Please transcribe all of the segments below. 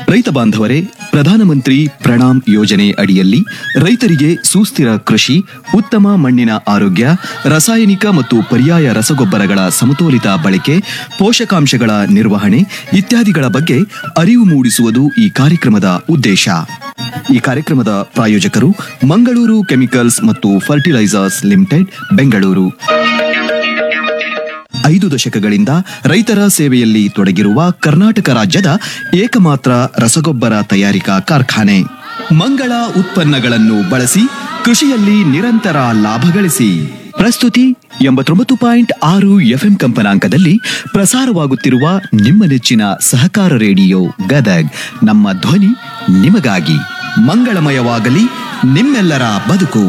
ರೈತ ಬಾಂಧವರೇ ಪ್ರಧಾನಮಂತ್ರಿ ಪ್ರಣಾಮ್ ಯೋಜನೆ ಅಡಿಯಲ್ಲಿ ರೈತರಿಗೆ ಸುಸ್ಥಿರ ಕೃಷಿ ಉತ್ತಮ ಮಣ್ಣಿನ ಆರೋಗ್ಯ ರಾಸಾಯನಿಕ ಮತ್ತು ಪರ್ಯಾಯ ರಸಗೊಬ್ಬರಗಳ ಸಮತೋಲಿತ ಬಳಕೆ ಪೋಷಕಾಂಶಗಳ ನಿರ್ವಹಣೆ ಇತ್ಯಾದಿಗಳ ಬಗ್ಗೆ ಅರಿವು ಮೂಡಿಸುವುದು ಈ ಕಾರ್ಯಕ್ರಮದ ಉದ್ದೇಶ ಈ ಕಾರ್ಯಕ್ರಮದ ಪ್ರಾಯೋಜಕರು ಮಂಗಳೂರು ಕೆಮಿಕಲ್ಸ್ ಮತ್ತು ಫರ್ಟಿಲೈಸರ್ಸ್ ಲಿಮಿಟೆಡ್ ಬೆಂಗಳೂರು ಐದು ದಶಕಗಳಿಂದ ರೈತರ ಸೇವೆಯಲ್ಲಿ ತೊಡಗಿರುವ ಕರ್ನಾಟಕ ರಾಜ್ಯದ ಏಕಮಾತ್ರ ರಸಗೊಬ್ಬರ ತಯಾರಿಕಾ ಕಾರ್ಖಾನೆ ಮಂಗಳ ಉತ್ಪನ್ನಗಳನ್ನು ಬಳಸಿ ಕೃಷಿಯಲ್ಲಿ ನಿರಂತರ ಲಾಭ ಗಳಿಸಿ ಪ್ರಸ್ತುತಿ ಎಂಬತ್ತೊಂಬತ್ತು ಪಾಯಿಂಟ್ ಆರು ಎಫ್ಎಂ ಕಂಪನಾಂಕದಲ್ಲಿ ಪ್ರಸಾರವಾಗುತ್ತಿರುವ ನಿಮ್ಮ ನೆಚ್ಚಿನ ಸಹಕಾರ ರೇಡಿಯೋ ಗದಗ್ ನಮ್ಮ ಧ್ವನಿ ನಿಮಗಾಗಿ ಮಂಗಳಮಯವಾಗಲಿ ನಿಮ್ಮೆಲ್ಲರ ಬದುಕು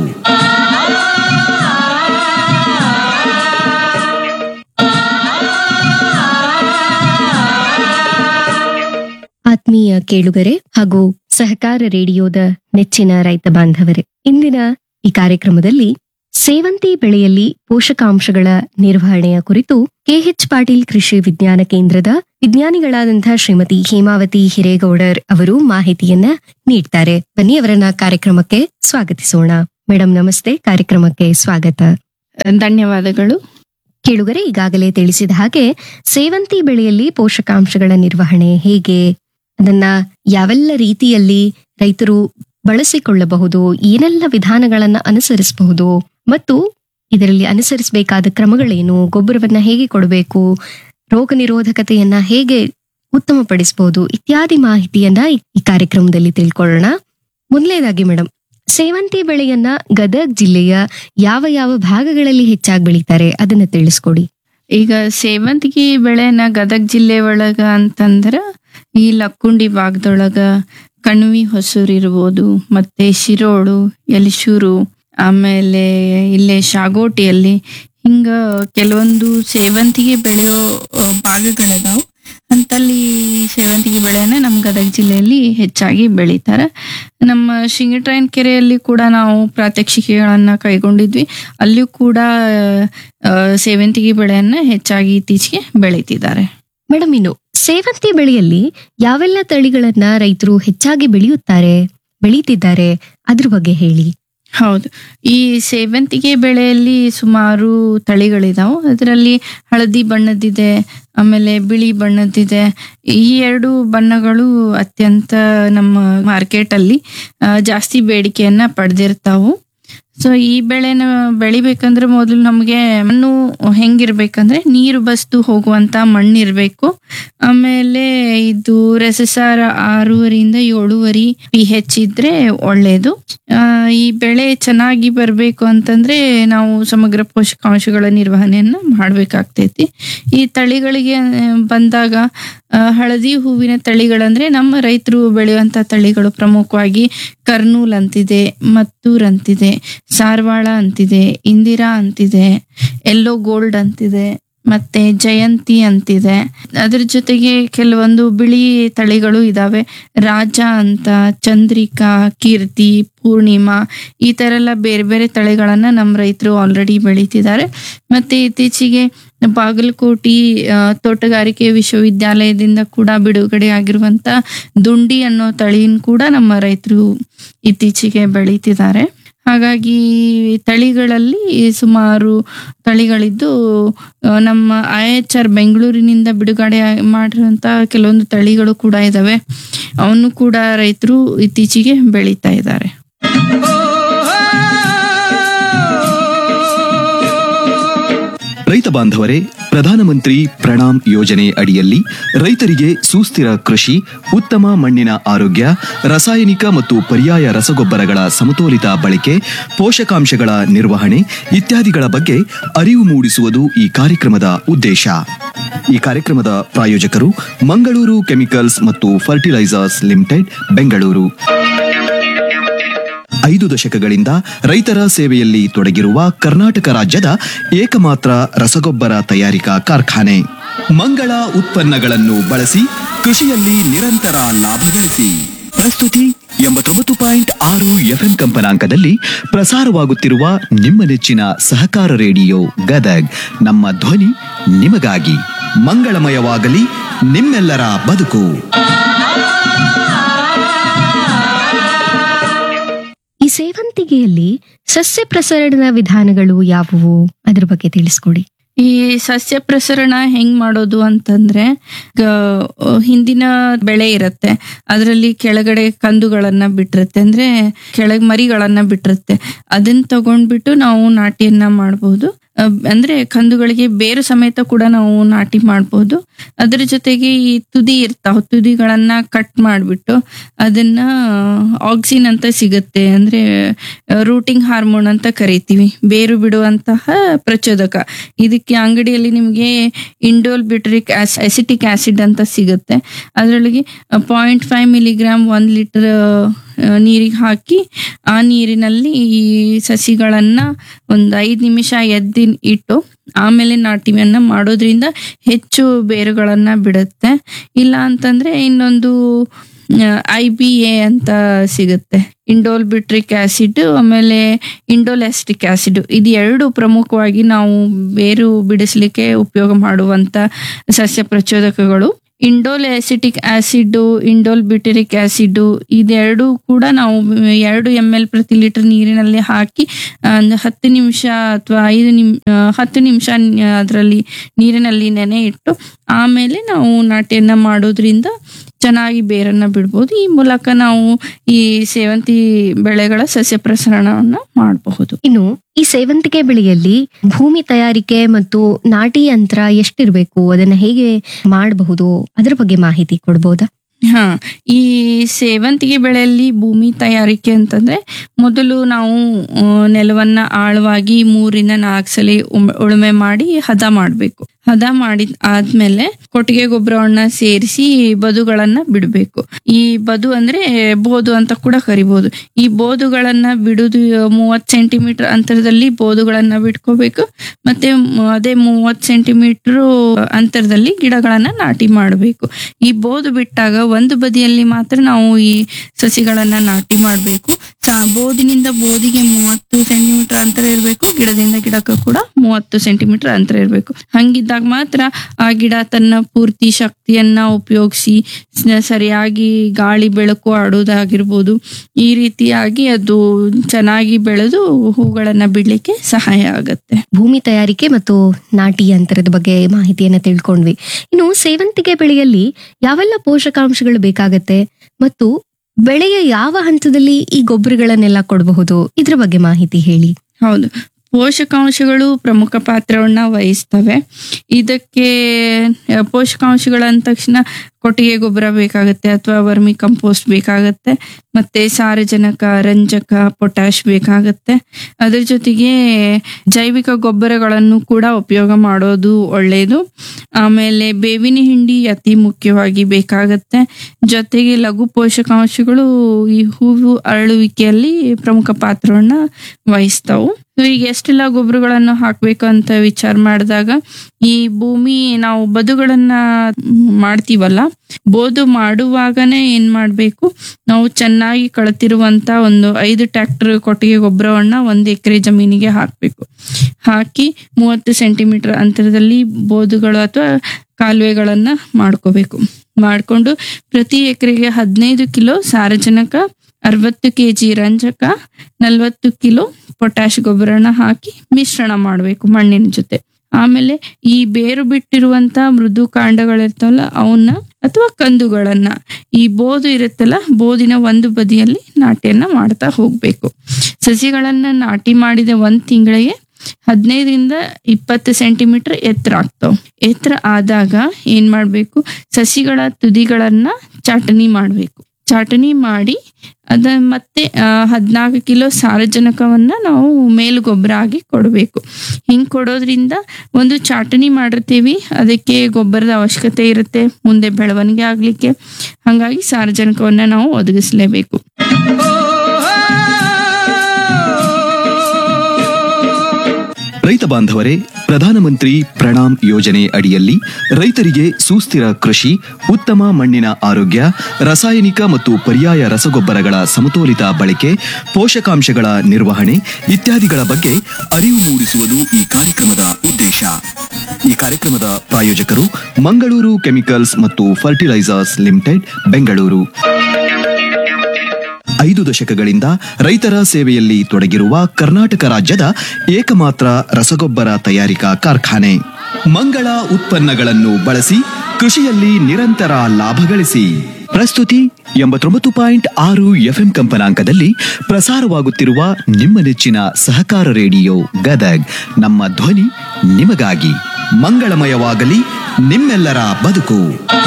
ಆತ್ಮೀಯ ಕೇಳುಗರೆ ಹಾಗೂ ಸಹಕಾರ ರೇಡಿಯೋದ ನೆಚ್ಚಿನ ರೈತ ಬಾಂಧವರೇ ಇಂದಿನ ಈ ಕಾರ್ಯಕ್ರಮದಲ್ಲಿ ಸೇವಂತಿ ಬೆಳೆಯಲ್ಲಿ ಪೋಷಕಾಂಶಗಳ ನಿರ್ವಹಣೆಯ ಕುರಿತು ಕೆಎಚ್ ಪಾಟೀಲ್ ಕೃಷಿ ವಿಜ್ಞಾನ ಕೇಂದ್ರದ ವಿಜ್ಞಾನಿಗಳಾದಂತಹ ಶ್ರೀಮತಿ ಹೇಮಾವತಿ ಹಿರೇಗೌಡರ್ ಅವರು ಮಾಹಿತಿಯನ್ನ ನೀಡ್ತಾರೆ ಬನ್ನಿ ಅವರನ್ನ ಕಾರ್ಯಕ್ರಮಕ್ಕೆ ಸ್ವಾಗತಿಸೋಣ ಮೇಡಮ್ ನಮಸ್ತೆ ಕಾರ್ಯಕ್ರಮಕ್ಕೆ ಸ್ವಾಗತ ಧನ್ಯವಾದಗಳು ಕೇಳುಗರೆ ಈಗಾಗಲೇ ತಿಳಿಸಿದ ಹಾಗೆ ಸೇವಂತಿ ಬೆಳೆಯಲ್ಲಿ ಪೋಷಕಾಂಶಗಳ ನಿರ್ವಹಣೆ ಹೇಗೆ ಅದನ್ನ ಯಾವೆಲ್ಲ ರೀತಿಯಲ್ಲಿ ರೈತರು ಬಳಸಿಕೊಳ್ಳಬಹುದು ಏನೆಲ್ಲ ವಿಧಾನಗಳನ್ನ ಅನುಸರಿಸಬಹುದು ಮತ್ತು ಇದರಲ್ಲಿ ಅನುಸರಿಸಬೇಕಾದ ಕ್ರಮಗಳೇನು ಗೊಬ್ಬರವನ್ನ ಹೇಗೆ ಕೊಡಬೇಕು ರೋಗ ನಿರೋಧಕತೆಯನ್ನ ಹೇಗೆ ಉತ್ತಮಪಡಿಸಬಹುದು ಇತ್ಯಾದಿ ಮಾಹಿತಿಯನ್ನ ಈ- ಈ ಕಾರ್ಯಕ್ರಮದಲ್ಲಿ ತಿಳ್ಕೊಳ್ಳೋಣ ಮೊದಲನೇದಾಗಿ ಮೇಡಮ್ ಸೇವಂತಿ ಬೆಳೆಯನ್ನ ಗದಗ್ ಜಿಲ್ಲೆಯ ಯಾವ ಯಾವ ಭಾಗಗಳಲ್ಲಿ ಹೆಚ್ಚಾಗಿ ಬೆಳೀತಾರೆ ಅದನ್ನ ತಿಳಿಸ್ಕೊಡಿ ಈಗ ಸೇವಂತಿಗೆ ಬೆಳೆನ ಗದಗ ಜಿಲ್ಲೆ ಒಳಗ ಅಂತಂದ್ರ ಈ ಲಕ್ಕುಂಡಿ ಭಾಗದೊಳಗ ಕಣ್ವಿ ಹೊಸೂರು ಇರ್ಬೋದು ಮತ್ತೆ ಶಿರೋಳು ಯಲಿಶೂರು ಆಮೇಲೆ ಇಲ್ಲೇ ಶಾಗೋಟಿಯಲ್ಲಿ ಹಿಂಗ ಕೆಲವೊಂದು ಸೇವಂತಿಗೆ ಬೆಳೆಯೋ ಆ, ಭಾಗಗಳದಾವು ಅಂತಲ್ಲಿ ಸೇವಂತಿಗೆ ಬೆಳೆನ ನಮ್ಮ ಗದಗ ಜಿಲ್ಲೆಯಲ್ಲಿ ಹೆಚ್ಚಾಗಿ ಬೆಳೀತಾರೆ ನಮ್ಮ ಶಿಂಗಟ್ರಾಯನ್ ಕೆರೆಯಲ್ಲಿ ಕೂಡ ನಾವು ಪ್ರಾತ್ಯಕ್ಷಿಕೆಗಳನ್ನ ಕೈಗೊಂಡಿದ್ವಿ ಅಲ್ಲಿಯೂ ಕೂಡ ಆ, ಸೇವಂತಿಗೆ ಬೆಳೆಯನ್ನ ಹೆಚ್ಚಾಗಿ ಇತ್ತೀಚೆಗೆ ಬೆಳೀತಿದ್ದಾರೆ ಮೇಡಮ್ ಇನ್ನು ಸೇವಂತಿ ಬೆಳೆಯಲ್ಲಿ ಯಾವೆಲ್ಲ ತಳಿಗಳನ್ನ ರೈತರು ಹೆಚ್ಚಾಗಿ ಬೆಳೆಯುತ್ತಾರೆ ಬೆಳೀತಿದ್ದಾರೆ ಅದ್ರ ಬಗ್ಗೆ ಹೇಳಿ ಹೌದು ಈ ಸೇವಂತಿಗೆ ಬೆಳೆಯಲ್ಲಿ ಸುಮಾರು ತಳಿಗಳಿದಾವು ಅದರಲ್ಲಿ ಹಳದಿ ಬಣ್ಣದಿದೆ ಆಮೇಲೆ ಬಿಳಿ ಬಣ್ಣದಿದೆ ಈ ಎರಡು ಬಣ್ಣಗಳು ಅತ್ಯಂತ ನಮ್ಮ ಮಾರ್ಕೆಟಲ್ಲಿ ಆ, ಜಾಸ್ತಿ ಬೇಡಿಕೆಯನ್ನ ಪಡೆದಿರ್ತಾವು ಸೊ ಈ ಬೆಳೆನ ಬೆಳಿಬೇಕಂದ್ರೆ ಮೊದಲು ನಮಗೆ ಮಣ್ಣು ಹೆಂಗಿರ್ಬೇಕಂದ್ರೆ ನೀರು ಬಸ್ದು ಹೋಗುವಂತ ಮಣ್ಣಿರ್ಬೇಕು ಆಮೇಲೆ ಇದು ರಸಸಾರ ಆರೂವರಿಯಿಂದ ಏಳುವರಿ ಪಿ ಹೆಚ್ ಇದ್ರೆ ಒಳ್ಳೇದು ಆ, ಈ ಬೆಳೆ ಚೆನ್ನಾಗಿ ಬರಬೇಕು ಅಂತಂದ್ರೆ ನಾವು ಸಮಗ್ರ ಪೋಷಕಾಂಶಗಳ ನಿರ್ವಹಣೆಯನ್ನ ಮಾಡ್ಬೇಕಾಗ್ತೈತಿ ಈ ತಳಿಗಳಿಗೆ ಆ, ಬಂದಾಗ ಆ, ಹಳದಿ ಹೂವಿನ ತಳಿಗಳಂದ್ರೆ ನಮ್ಮ ರೈತರು ಬೆಳೆಯುವಂತ ತಳಿಗಳು ಪ್ರಮುಖವಾಗಿ ಕರ್ನೂಲ್ ಅಂತಿದೆ ಮತ್ತೂರ್ ಅಂತಿದೆ ಸಾರವಾಳ ಅಂತಿದೆ ಇಂದಿರಾ ಅಂತಿದೆ ಎಲ್ಲೋ ಗೋಲ್ಡ್ ಅಂತಿದೆ ಮತ್ತೆ ಜಯಂತಿ ಅಂತಿದೆ ಅದ್ರ ಜೊತೆಗೆ ಕೆಲವೊಂದು ಬಿಳಿ ತಳಿಗಳು ಇದಾವೆ ರಾಜ ಅಂತ ಚಂದ್ರಿಕಾ ಕೀರ್ತಿ ಪೂರ್ಣಿಮಾ ಈ ತರ ಎಲ್ಲ ಬೇರೆ ಬೇರೆ ತಳಿಗಳನ್ನ ನಮ್ಮ ರೈತರು ಆಲ್ರೆಡಿ ಬೆಳೀತಿದ್ದಾರೆ ಮತ್ತೆ ಇತ್ತೀಚೆಗೆ ಬಾಗಲಕೋಟಿ ಆ, ತೋಟಗಾರಿಕೆ ವಿಶ್ವವಿದ್ಯಾಲಯದಿಂದ ಕೂಡ ಬಿಡುಗಡೆ ಆಗಿರುವಂತ ದುಂಡಿ ಅನ್ನೋ ತಳಿನ ಕೂಡ ನಮ್ಮ ರೈತರು ಇತ್ತೀಚೆಗೆ ಬೆಳೀತಿದ್ದಾರೆ ಹಾಗಾಗಿ ತಳಿಗಳಲ್ಲಿ ಸುಮಾರು ತಳಿಗಳಿದ್ದು ಆ, ನಮ್ಮ ಐ ಎಚ್ ಆರ್ ಬೆಂಗಳೂರಿನಿಂದ ಬಿಡುಗಡೆ ಮಾಡಿರುವಂತ ಕೆಲವೊಂದು ತಳಿಗಳು ಕೂಡ ಇದಾವೆ ಅವನ್ನು ಕೂಡ ರೈತರು ಇತ್ತೀಚೆಗೆ ಬೆಳೀತಾ ಇದ್ದಾರೆ ರೈತ ಬಾಂಧವರೇ ಪ್ರಧಾನಮಂತ್ರಿ ಪ್ರಣಾಮ್ ಯೋಜನೆ ಅಡಿಯಲ್ಲಿ ರೈತರಿಗೆ ಸುಸ್ಥಿರ ಕೃಷಿ ಉತ್ತಮ ಮಣ್ಣಿನ ಆರೋಗ್ಯ ರಾಸಾಯನಿಕ ಮತ್ತು ಪರ್ಯಾಯ ರಸಗೊಬ್ಬರಗಳ ಸಮತೋಲಿತ ಬಳಕೆ ಪೋಷಕಾಂಶಗಳ ನಿರ್ವಹಣೆ ಇತ್ಯಾದಿಗಳ ಬಗ್ಗೆ ಅರಿವು ಮೂಡಿಸುವುದು ಈ ಕಾರ್ಯಕ್ರಮದ ಉದ್ದೇಶ ಈ ಕಾರ್ಯಕ್ರಮದ ಪ್ರಾಯೋಜಕರು ಮಂಗಳೂರು ಕೆಮಿಕಲ್ಸ್ ಮತ್ತು ಫರ್ಟಿಲೈಸರ್ಸ್ ಲಿಮಿಟೆಡ್ ಬೆಂಗಳೂರು ಐದು ದಶಕಗಳಿಂದ ರೈತರ ಸೇವೆಯಲ್ಲಿ ತೊಡಗಿರುವ ಕರ್ನಾಟಕ ರಾಜ್ಯದ ಏಕಮಾತ್ರ ರಸಗೊಬ್ಬರ ತಯಾರಿಕಾ ಕಾರ್ಖಾನೆ ಮಂಗಳ ಉತ್ಪನ್ನಗಳನ್ನು ಬಳಸಿ ಕೃಷಿಯಲ್ಲಿ ನಿರಂತರ ಲಾಭ ಗಳಿಸಿ ಪ್ರಸ್ತುತಿ ಎಂಬತ್ತೊಂಬತ್ತು ಪಾಯಿಂಟ್ ಆರು ಎಫ್ಎಂ ಕಂಪನಾಂಕದಲ್ಲಿ ಪ್ರಸಾರವಾಗುತ್ತಿರುವ ನಿಮ್ಮ ನೆಚ್ಚಿನ ಸಹಕಾರ ರೇಡಿಯೋ ಗದಗ್ ನಮ್ಮ ಧ್ವನಿ ನಿಮಗಾಗಿ ಮಂಗಳಮಯವಾಗಲಿ ನಿಮ್ಮೆಲ್ಲರ ಬದುಕು ಸೇವಂತಿಗೆಯಲ್ಲಿ ಸಸ್ಯ ಪ್ರಸರಣ ವಿಧಾನಗಳು ಯಾವುವು ಅದ್ರ ಬಗ್ಗೆ ತಿಳಿಸ್ಕೊಡಿ ಈ ಸಸ್ಯ ಪ್ರಸರಣ ಹೆಂಗ್ ಮಾಡೋದು ಅಂತಂದ್ರೆ ಗ- ಹಿಂದಿನ ಬೆಳೆ ಇರತ್ತೆ ಅದರಲ್ಲಿ ಕೆಳಗಡೆ ಕಂದುಗಳನ್ನ ಬಿಟ್ಟಿರುತ್ತೆ ಅಂದ್ರೆ ಕೆಳಗ್ ಮರಿಗಳನ್ನ ಬಿಟ್ಟಿರುತ್ತೆ ಅದನ್ನ ತಗೊಂಡ್ಬಿಟ್ಟು ನಾವು ನಾಟಿಯನ್ನ ಮಾಡಬಹುದು ಅಂದ್ರೆ ಕಂದುಗಳಿಗೆ ಬೇರು ಸಮೇತ ಕೂಡ ನಾವು ನಾಟಿ ಮಾಡಬಹುದು ಅದ್ರ ಜೊತೆಗೆ ಈ ತುದಿ ಇರ್ತಾವ ತುದಿಗಳನ್ನ ಕಟ್ ಮಾಡ್ಬಿಟ್ಟು ಅದನ್ನ ಆಕ್ಸಿನ್ ಅಂತ ಸಿಗುತ್ತೆ ಅಂದ್ರೆ ರೂಟಿಂಗ್ ಹಾರ್ಮೋನ್ ಅಂತ ಕರಿತೀವಿ ಬೇರು ಬಿಡುವಂತಹ ಪ್ರಚೋದಕ ಇದಕ್ಕೆ ಅಂಗಡಿಯಲ್ಲಿ ನಿಮಗೆ ಇಂಡೋಲ್ ಬಿಟ್ರಿಕ್ ಅಸಿಟಿಕ್ ಆಸಿಡ್ ಅಂತ ಸಿಗುತ್ತೆ ಅದರೊಳಗೆ ಪಾಯಿಂಟ್ ಫೈವ್ ಮಿಲಿಗ್ರಾಮ್ ಒಂದ್ ಲೀಟರ್ ನೀರಿಗೆ ಹಾಕಿ ಆ ನೀರಿನಲ್ಲಿ ಈ ಸಸಿಗಳನ್ನ ಒಂದು ಐದು ನಿಮಿಷ ಎದ್ದಿ ಇಟ್ಟು ಆಮೇಲೆ ನಾಟಿಯನ್ನ ಮಾಡೋದ್ರಿಂದ ಹೆಚ್ಚು ಬೇರುಗಳನ್ನ ಬಿಡುತ್ತೆ ಇಲ್ಲ ಅಂತಂದ್ರೆ ಇನ್ನೊಂದು ಐ ಬಿ ಎ ಅಂತ ಸಿಗುತ್ತೆ ಇಂಡೋಲ್ ಬಿಟ್ರಿಕ್ ಆಸಿಡ್ ಆಮೇಲೆ ಇಂಡೋಲ್ ಆಸಿಟಿಕ್ ಆಸಿಡ್ ಇದು ಎರಡು ಪ್ರಮುಖವಾಗಿ ನಾವು ಬೇರು ಬಿಡಿಸ್ಲಿಕ್ಕೆ ಉಪಯೋಗ ಮಾಡುವಂತ ಸಸ್ಯ ಪ್ರಚೋದಕಗಳು indole acetic acid indole butyric acid ಇದೆರಡು ಕೂಡ ನಾವು ಎರಡು ಎಮ್ ಎಲ್ ಪ್ರತಿ ಲೀಟರ್ ನೀರಿನಲ್ಲಿ ಹಾಕಿ ಆ, ಒಂದು ಹತ್ತು ನಿಮಿಷ ಅಥವಾ ಐದು ನಿಮ್ ಆ, ಹತ್ತು ನಿಮಿಷ ಅದರಲ್ಲಿ ನೀರಿನಲ್ಲಿ ನೆನೆ ಇಟ್ಟು ಆಮೇಲೆ ನಾವು ನಾಟಿಯನ್ನ ಮಾಡೋದ್ರಿಂದ ಚೆನ್ನಾಗಿ ಬೇರನ್ನ ಬಿಡ್ಬೋದು ಈ ಮೂಲಕ ನಾವು ಈ ಸೇವಂತಿ ಬೆಳೆಗಳ ಸಸ್ಯ ಪ್ರಸರಣವನ್ನ ಮಾಡಬಹುದು ಇನ್ನು ಈ ಸೇವಂತಿಗೆ ಬೆಳೆಯಲ್ಲಿ ಭೂಮಿ ತಯಾರಿಕೆ ಮತ್ತು ನಾಟಿ ಯಂತ್ರ ಎಷ್ಟಿರ್ಬೇಕು ಅದನ್ನ ಹೇಗೆ ಮಾಡಬಹುದು ಅದ್ರ ಬಗ್ಗೆ ಮಾಹಿತಿ ಕೊಡ್ಬೋದಾ ಹಾ ಈ ಸೇವಂತಿಗೆ ಬೆಳೆಯಲ್ಲಿ ಭೂಮಿ ತಯಾರಿಕೆ ಅಂತಂದ್ರೆ ಮೊದಲು ನಾವು ಆ, ನೆಲವನ್ನ ಆಳವಾಗಿ ಮೂರಿಂದ ನಾಲ್ಕು ಸಲ ಉಮ್- ಉಳುಮೆ ಮಾಡಿ ಹದ ಮಾಡಬೇಕು ಹದ ಮಾಡಿದ ಆದ್ಮೇಲೆ ಕೊಟ್ಟಿಗೆ ಗೊಬ್ಬರವನ್ನ ಸೇರಿಸಿ ಬದುಗಳನ್ನ ಬಿಡಬೇಕು ಈ ಬದು ಅಂದ್ರೆ ಬೋದು ಅಂತ ಕೂಡ ಕರಿಬಹುದು ಈ ಬೋದುಗಳನ್ನ ಬಿಡುದು ಮೂವತ್ ಸೆಂಟಿಮೀಟರ್ ಅಂತರದಲ್ಲಿ ಬೋದುಗಳನ್ನ ಬಿಟ್ಕೋಬೇಕು ಮತ್ತೆ ಮ- ಅದೇ ಮೂವತ್ ಸೆಂಟಿಮೀಟರ್ ಅಂತರದಲ್ಲಿ ಗಿಡಗಳನ್ನ ನಾಟಿ ಮಾಡಬೇಕು ಈ ಬೋದು ಬಿಟ್ಟಾಗ ಒಂದು ಬದಿಯಲ್ಲಿ ಮಾತ್ರ ನಾವು ಈ ಸಸಿಗಳನ್ನ ನಾಟಿ ಮಾಡಬೇಕು ಬೋದಿನಿಂದ ಬೋದಿಗೆ ಮೂವತ್ತು ಸೆಂಟಿಮೀಟರ್ ಅಂತರ ಇರಬೇಕು ಗಿಡದಿಂದ ಗಿಡಕ್ಕೂ ಕೂಡ ಮೂವತ್ತು ಸೆಂಟಿಮೀಟರ್ ಅಂತರ ಇರಬೇಕು ಹಂಗಿದ್ದಾಗ ಮಾತ್ರ ಆ ಗಿಡ ತನ್ನ ಪೂರ್ತಿ ಶಕ್ತಿಯನ್ನ ಉಪಯೋಗಿಸಿ ಸರಿಯಾಗಿ ಗಾಳಿ ಬೆಳಕು ಆಡೋದಾಗಿರ್ಬೋದು ಈ ರೀತಿಯಾಗಿ ಅದು ಚೆನ್ನಾಗಿ ಬೆಳೆದು ಹೂಗಳನ್ನ ಬಿಡ್ಲಿಕ್ಕೆ ಸಹಾಯ ಆಗತ್ತೆ ಭೂಮಿ ತಯಾರಿಕೆ ಮತ್ತು ನಾಟಿ ಯಂತ್ರದ ಬಗ್ಗೆ ಮಾಹಿತಿಯನ್ನ ತಿಳ್ಕೊಂಡ್ವಿ ಇನ್ನು ಸೇವಂತಿಗೆ ಬೆಳೆಯಲ್ಲಿ ಯಾವೆಲ್ಲ ಪೋಷಕಾಂಶಗಳು ಬೇಕಾಗತ್ತೆ ಮತ್ತು ಬೆಳೆಯ ಯಾವ ಹಂತದಲ್ಲಿ ಈ ಗೊಬ್ಬರಗಳನ್ನೆಲ್ಲ ಕೊಡಬಹುದು ಇದ್ರ ಬಗ್ಗೆ ಮಾಹಿತಿ ಹೇಳಿ ಹೌದು ಪೋಷಕಾಂಶಗಳು ಪ್ರಮುಖ ಪಾತ್ರವನ್ನ ವಹಿಸ್ತವೆ ಇದಕ್ಕೆ ಆ, ಪೋಷಕಾಂಶಗಳು ಅಂದ ತಕ್ಷಣ ಕೊಟ್ಟಿಗೆ ಗೊಬ್ಬರ ಬೇಕಾಗುತ್ತೆ ಅಥವಾ ವರ್ಮಿ ಕಂಪೋಸ್ಟ್ ಬೇಕಾಗತ್ತೆ ಮತ್ತೆ ಸಾರಜನಕ ರಂಜಕ ಪೊಟ್ಯಾಶ್ ಬೇಕಾಗತ್ತೆ ಅದ್ರ ಜೊತೆಗೆ ಜೈವಿಕ ಗೊಬ್ಬರಗಳನ್ನು ಕೂಡ ಉಪಯೋಗ ಮಾಡೋದು ಒಳ್ಳೆಯದು ಆಮೇಲೆ ಬೇವಿನ ಹಿಂಡಿ ಅತಿ ಮುಖ್ಯವಾಗಿ ಬೇಕಾಗತ್ತೆ ಜೊತೆಗೆ ಲಘು ಪೋಷಕಾಂಶಗಳು ಈ ಹೂವು ಅರಳುವಿಕೆಯಲ್ಲಿ ಪ್ರಮುಖ ಪಾತ್ರವನ್ನ ವಹಿಸ್ತಾವು So, ಈಗ ಎಷ್ಟೆಲ್ಲ ಗೊಬ್ಬರಗಳನ್ನು ಹಾಕ್ಬೇಕು ಅಂತ ವಿಚಾರ ಮಾಡಿದಾಗ ಈ ಭೂಮಿ ನಾವು ಬದುಗಳನ್ನ ಮಾಡ್ತೀವಲ್ಲ ಬೋದು ಮಾಡುವಾಗನೇ ಏನ್ ಮಾಡ್ಬೇಕು ನಾವು ಚೆನ್ನಾಗಿ ಕಳತಿರುವಂತ ಒಂದು ಐದು ಟ್ರ್ಯಾಕ್ಟರ್ ಕೊಟ್ಟಿಗೆ ಗೊಬ್ಬರವನ್ನ ಒಂದ್ ಎಕರೆ ಜಮೀನಿಗೆ ಹಾಕ್ಬೇಕು ಹಾಕಿ ಮೂವತ್ತು ಸೆಂಟಿಮೀಟರ್ ಅಂತರದಲ್ಲಿ ಬೋದುಗಳು ಅಥವಾ ಕಾಲುವೆಗಳನ್ನ ಮಾಡ್ಕೋಬೇಕು ಮಾಡ್ಕೊಂಡು ಪ್ರತಿ ಎಕರೆಗೆ ಹದಿನೈದು ಕಿಲೋ ಸಾರಜನಕ ಅರವತ್ತು ಕೆಜಿ ರಂಜಕ ನಲ್ವತ್ತು ಕಿಲೋ ಪೊಟ್ಯಾಶ್ ಗೊಬ್ಬರನ ಹಾಕಿ ಮಿಶ್ರಣ ಮಾಡಬೇಕು ಮಣ್ಣಿನ ಜೊತೆ ಆಮೇಲೆ ಈ ಬೇರು ಬಿಟ್ಟಿರುವಂತ ಮೃದು ಕಾಂಡಗಳಿರ್ತಾವಲ್ಲ ಅವನ್ನ ಅಥವಾ ಕಂದುಗಳನ್ನ ಈ ಬೋದು ಇರುತ್ತಲ್ಲ ಬೋದಿನ ಒಂದು ಬದಿಯಲ್ಲಿ ನಾಟಿಯನ್ನ ಮಾಡ್ತಾ ಹೋಗ್ಬೇಕು ಸಸಿಗಳನ್ನ ನಾಟಿ ಮಾಡಿದ ಒಂದ್ ತಿಂಗಳಿಗೆ ಹದಿನೈದರಿಂದ ಇಪ್ಪತ್ತು ಸೆಂಟಿಮೀಟರ್ ಎತ್ತರ ಆಗ್ತಾವ ಎತ್ತರ ಆದಾಗ ಏನ್ ಮಾಡ್ಬೇಕು ಸಸಿಗಳ ತುದಿಗಳನ್ನ ಚಾಟನಿ ಮಾಡ್ಬೇಕು ಚಾಟನಿ ಮಾಡಿ ಅದ ಮತ್ತೆ ಹದಿನಾಲ್ಕು ಕಿಲೋ ಸಾರಜನಕವನ್ನ ನಾವು ಮೇಲು ಗೊಬ್ಬರ ಆಗಿ ಕೊಡಬೇಕು ಹಿಂಗ್ ಕೊಡೋದ್ರಿಂದ ಒಂದು ಚಾಟನಿ ಮಾಡಿರ್ತೀವಿ ಅದಕ್ಕೆ ಗೊಬ್ಬರದ ಅವಶ್ಯಕತೆ ಇರುತ್ತೆ ಮುಂದೆ ಬೆಳವಣಿಗೆ ಆಗ್ಲಿಕ್ಕೆ ಹಂಗಾಗಿ ಸಾರಜನಕವನ್ನ ನಾವು ಒದಗಿಸ್ಲೇಬೇಕು ರೈತ ಬಾಂಧವರೇ ಪ್ರಧಾನಮಂತ್ರಿ ಪ್ರಣಾಮ್ ಯೋಜನೆ ಅಡಿಯಲ್ಲಿ ರೈತರಿಗೆ ಸುಸ್ಥಿರ ಕೃಷಿ ಉತ್ತಮ ಮಣ್ಣಿನ ಆರೋಗ್ಯ ರಾಸಾಯನಿಕ ಮತ್ತು ಪರ್ಯಾಯ ರಸಗೊಬ್ಬರಗಳ ಸಮತೋಲಿತ ಬಳಕೆ ಪೋಷಕಾಂಶಗಳ ನಿರ್ವಹಣೆ ಇತ್ಯಾದಿಗಳ ಬಗ್ಗೆ ಅರಿವು ಮೂಡಿಸುವುದು ಈ ಕಾರ್ಯಕ್ರಮದ ಉದ್ದೇಶ ಈ ಕಾರ್ಯಕ್ರಮದ ಪ್ರಾಯೋಜಕರು ಮಂಗಳೂರು ಕೆಮಿಕಲ್ಸ್ ಮತ್ತು ಫರ್ಟಿಲೈಸರ್ಸ್ ಲಿಮಿಟೆಡ್ ಬೆಂಗಳೂರು ಐದು ದಶಕಗಳಿಂದ ರೈತರ ಸೇವೆಯಲ್ಲಿ ತೊಡಗಿರುವ ಕರ್ನಾಟಕ ರಾಜ್ಯದ ಏಕಮಾತ್ರ ರಸಗೊಬ್ಬರ ತಯಾರಿಕಾ ಕಾರ್ಖಾನೆ ಮಂಗಳ ಉತ್ಪನ್ನಗಳನ್ನು ಬಳಸಿ ಕೃಷಿಯಲ್ಲಿ ನಿರಂತರ ಲಾಭ ಗಳಿಸಿ ಪ್ರಸ್ತುತಿ ಎಂಬತ್ತೊಂಬತ್ತು ಪಾಯಿಂಟ್ ಆರು ಎಫ್ಎಂ ಕಂಪನಾಂಕದಲ್ಲಿ ಪ್ರಸಾರವಾಗುತ್ತಿರುವ ನಿಮ್ಮ ನೆಚ್ಚಿನ ಸಹಕಾರ ರೇಡಿಯೋ ಗದಗ್ ನಮ್ಮ ಧ್ವನಿ ನಿಮಗಾಗಿ ಮಂಗಳಮಯವಾಗಲಿ ನಿಮ್ಮೆಲ್ಲರ ಬದುಕು